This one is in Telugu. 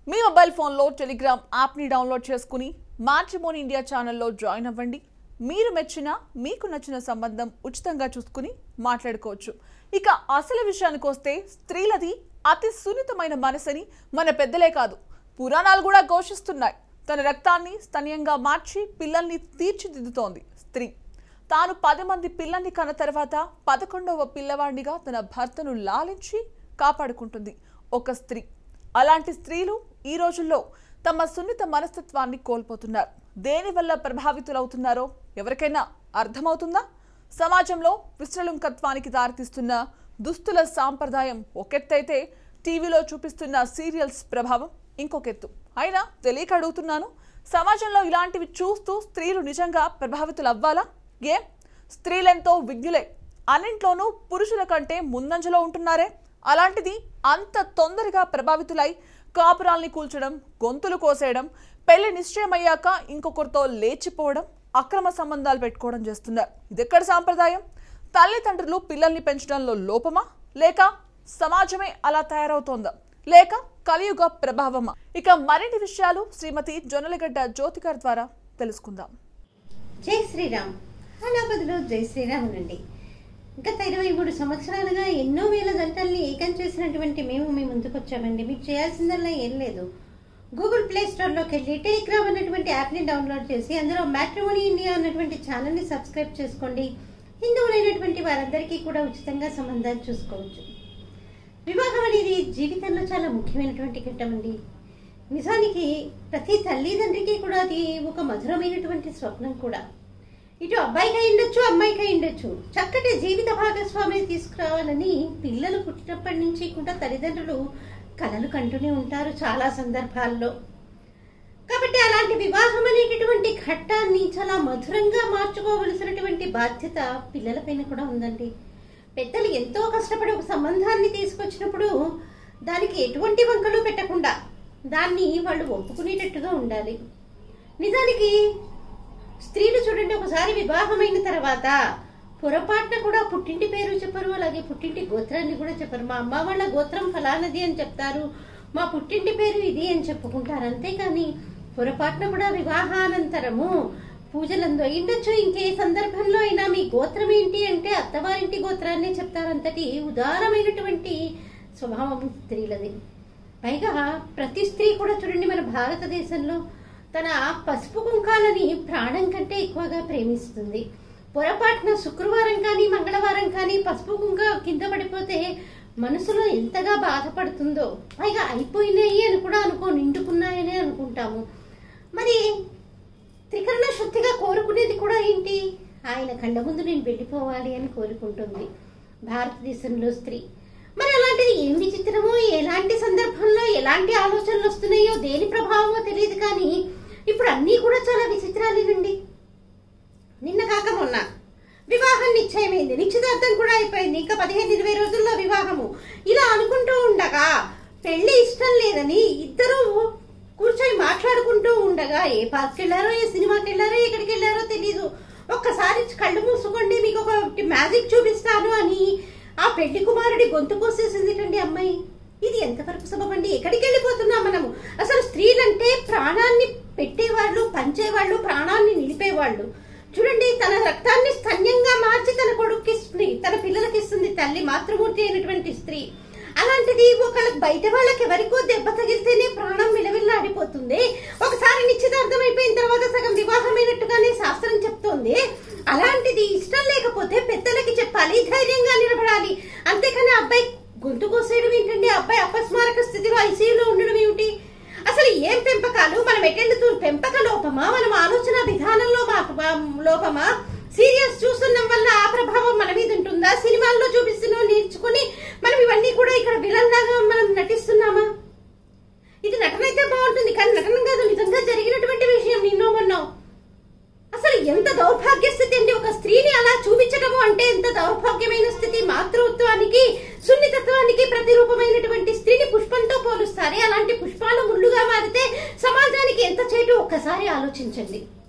మీ మొబైల్ ఫోన్లో టెలిగ్రామ్ యాప్ని డౌన్లోడ్ చేసుకుని మ్యాట్రిమోన్ ఇండియా ఛానల్లో జాయిన్ అవ్వండి మీరు మెచ్చిన మీకు నచ్చిన సంబంధం ఉచితంగా చూసుకుని మాట్లాడుకోవచ్చు ఇక అసలు విషయానికి వస్తే స్త్రీలది అతి సున్నితమైన మనసని మన పెద్దలే కాదు పురాణాలు కూడా ఘోషిస్తున్నాయి తన రక్తాన్ని స్తన్యంగా మార్చి పిల్లల్ని తీర్చిదిద్దుతోంది స్త్రీ తాను పది మంది పిల్లల్ని కన్న తర్వాత పదకొండవ పిల్లవాడినిగా తన భర్తను లాలించి కాపాడుకుంటుంది ఒక స్త్రీ అలాంటి స్త్రీలు ఈ రోజుల్లో తమ సున్నిత మనస్తత్వాన్ని కోల్పోతున్నారు దేనివల్ల ప్రభావితులవుతున్నారో ఎవరికైనా అర్థమవుతుందా సమాజంలో విశ్రలుంకత్వానికి దారితీస్తున్న దుస్తుల సాంప్రదాయం ఒకెత్తైతే టీవీలో చూపిస్తున్న సీరియల్స్ ప్రభావం ఇంకొకెత్తు అయినా తెలియక అడుగుతున్నాను సమాజంలో ఇలాంటివి చూస్తూ స్త్రీలు నిజంగా ప్రభావితులు అవ్వాలా ఏం స్త్రీలెంతో విజ్ఞులే అన్నింట్లోనూ పురుషుల కంటే ముందంజలో ఉంటున్నారే అలాంటిది అంత తొందరగా ప్రభావితులై కాపురాల్ని కూల్చడం గొంతులు కోసేయడం పెళ్లి నిశ్చయమయ్యాక ఇంకొకరితో లేచిపోవడం అక్రమ సంబంధాలు పెట్టుకోవడం చేస్తున్నారు ఇదెక్కడ సాంప్రదాయం తల్లిదండ్రులు పిల్లల్ని పెంచడంలో లోపమా లేక సమాజమే అలా తయారవుతోందా లేక కలియుగ ప్రభావమా ఇక మరిన్ని విషయాలు శ్రీమతి జొన్నలగడ్డ జ్యోతికర్ ద్వారా తెలుసుకుందాం జై శ్రీరామ్ హైదరాబాద్లో జై శ్రీరామ్ అండి గత ఇరవై మూడు సంవత్సరాలుగా ఎన్నో వేల జంటల్ని ఏకం చేసినటువంటి మేము మీ ముందుకు వచ్చామండి మీరు చేయాల్సిందల్లా ఏం లేదు గూగుల్ ప్లే స్టోర్లోకి వెళ్ళి టెలిగ్రామ్ అన్నటువంటి యాప్ని డౌన్లోడ్ చేసి అందులో మ్యాట్రిమోనీ ఇండియా అన్నటువంటి ఛానల్ని సబ్స్క్రైబ్ చేసుకోండి హిందువులైనటువంటి వారందరికీ కూడా ఉచితంగా సంబంధాలు చూసుకోవచ్చు వివాహం అనేది జీవితంలో చాలా ముఖ్యమైనటువంటి ఘట్టం అండి నిజానికి ప్రతి తల్లిదండ్రికి కూడా అది ఒక మధురమైనటువంటి స్వప్నం కూడా ఇటు అబ్బాయికి అయి ఉండొచ్చు అమ్మాయికి అయి ఉండొచ్చు చక్కటి జీవిత భాగస్వామిని తీసుకురావాలని పిల్లలు పుట్టినప్పటి నుంచి కూడా తల్లిదండ్రులు కలలు కంటూనే ఉంటారు చాలా సందర్భాల్లో కాబట్టి అలాంటి వివాహం అనేటటువంటి ఘట్టాన్ని చాలా మధురంగా మార్చుకోవలసినటువంటి బాధ్యత పిల్లలపైన కూడా ఉందండి పెద్దలు ఎంతో కష్టపడి ఒక సంబంధాన్ని తీసుకొచ్చినప్పుడు దానికి ఎటువంటి వంకలు పెట్టకుండా దాన్ని వాళ్ళు ఒప్పుకునేటట్టుగా ఉండాలి నిజానికి స్త్రీలు చూడండి ఒకసారి వివాహమైన తర్వాత పొరపాటున కూడా పుట్టింటి పేరు చెప్పరు అలాగే పుట్టింటి గోత్రాన్ని కూడా చెప్పరు మా అమ్మ వాళ్ళ గోత్రం ఫలానది అని చెప్తారు మా పుట్టింటి పేరు ఇది అని చెప్పుకుంటారు అంతేకాని పొరపాటున కూడా వివాహానంతరము పూజలందు అయ్యుండొచ్చు ఇంకే సందర్భంలో అయినా మీ గోత్రం ఏంటి అంటే అత్తవారింటి గోత్రాన్నే చెప్తారు అంతటి ఉదారమైనటువంటి స్వభావం స్త్రీలది పైగా ప్రతి స్త్రీ కూడా చూడండి మన భారతదేశంలో తన పసుపు కుంకాలని ప్రాణం కంటే ఎక్కువగా ప్రేమిస్తుంది పొరపాటున శుక్రవారం కానీ మంగళవారం కానీ పసుపు కుంక కింద పడిపోతే మనసులో ఎంతగా బాధపడుతుందో పైగా అయిపోయినాయి అని కూడా అనుకో నిండుకున్నాయని అనుకుంటాము మరి త్రికరణ శుద్ధిగా కోరుకునేది కూడా ఏంటి ఆయన కళ్ళ ముందు నేను వెళ్ళిపోవాలి అని కోరుకుంటుంది భారతదేశంలో స్త్రీ మరి అలాంటిది ఏం విచిత్రమో ఎలాంటి సందర్భంలో ఎలాంటి ఆలోచనలు వస్తున్నాయో దేని ప్రభావమో తెలియదు కానీ ఇప్పుడు అన్నీ కూడా చాలా విచిత్రాలేనండి నిన్న కాక మొన్న వివాహం నిశ్చయమైంది నిశ్చితార్థం కూడా అయిపోయింది ఇంకా పదిహేను ఇరవై రోజుల్లో వివాహము ఇలా అనుకుంటూ ఉండగా పెళ్లి ఇష్టం లేదని ఇద్దరు కూర్చొని మాట్లాడుకుంటూ ఉండగా ఏ పార్క్కి వెళ్ళారో ఏ సినిమాకి వెళ్ళారో ఎక్కడికి వెళ్ళారో తెలీదు ఒక్కసారి కళ్ళు మూసుకోండి మీకు ఒక మ్యాజిక్ చూపిస్తాను అని ఆ పెళ్లి కుమారుడి గొంతు కోసేసిందిటండి అమ్మాయి ఇది ఎంతవరకు సబబండి ఎక్కడికి వెళ్ళిపోతున్నాం మనము అసలు స్త్రీలంటే ప్రాణాన్ని పెట్టేవాళ్ళు పంచేవాళ్ళు ప్రాణాన్ని నిలిపేవాళ్ళు చూడండి తన రక్తాన్ని స్తన్యంగా మార్చి తన కొడుక్కి ఇస్తుంది తన పిల్లలకి ఇస్తుంది తల్లి మాతృమూర్తి అయినటువంటి స్త్రీ అలాంటిది ఒకళ్ళకి బయట వాళ్ళకి ఎవరికో దెబ్బ తగిలితేనే ప్రాణం విలవిల్లాడిపోతుంది ఒకసారి నిశ్చితార్థం అయిపోయిన తర్వాత సగం వివాహమైనట్టుగానే శాస్త్రం చెప్తోంది అలాంటిది ఇష్టం లేకపోతే పెద్దలకి చెప్పాలి ధైర్యంగా నిలబడాలి అంతేకాని అబ్బాయి గొంతు కోసేయడం ఏంటండి అబ్బాయి అపస్మారక స్థితిలో ఐసీయూలో ఉండడం ఏమిటి అసలు ఏం పెంపకాలు మనం ఎటెందుతూ పెంపక లోపమా మనం ఆలోచన విధానంలో మాకు లోపమా సీరియల్స్ చూస్తున్నాం వల్ల ఆ ప్రభావం మన మీద ఉంటుందా సినిమాల్లో చూపిస్తున్నాం నేర్చుకుని మనం ఇవన్నీ కూడా ఇక్కడ విలన్ లాగా మనం నటిస్తున్నామా ఇది నటన అయితే బాగుంటుంది కానీ నటన కాదు నిజంగా జరిగినటువంటి విషయం నిన్నో మొన్నో అసలు ఎంత దౌర్భాగ్య స్థితి అండి ఒక స్త్రీని అలా చూపించడము అంటే ఎంత దౌర్భాగ్యమైన స్థితి మాతృత్వానికి సున్నితత్వానికి ప్రతిరూపమైనటువంటి స్త్రీని పుష్పంతో పోలుస్తారు అలాంటి పుష్పాలు ముళ్ళుగా మారితే సమాజానికి ఎంత చేటు ఒక్కసారి ఆలోచించండి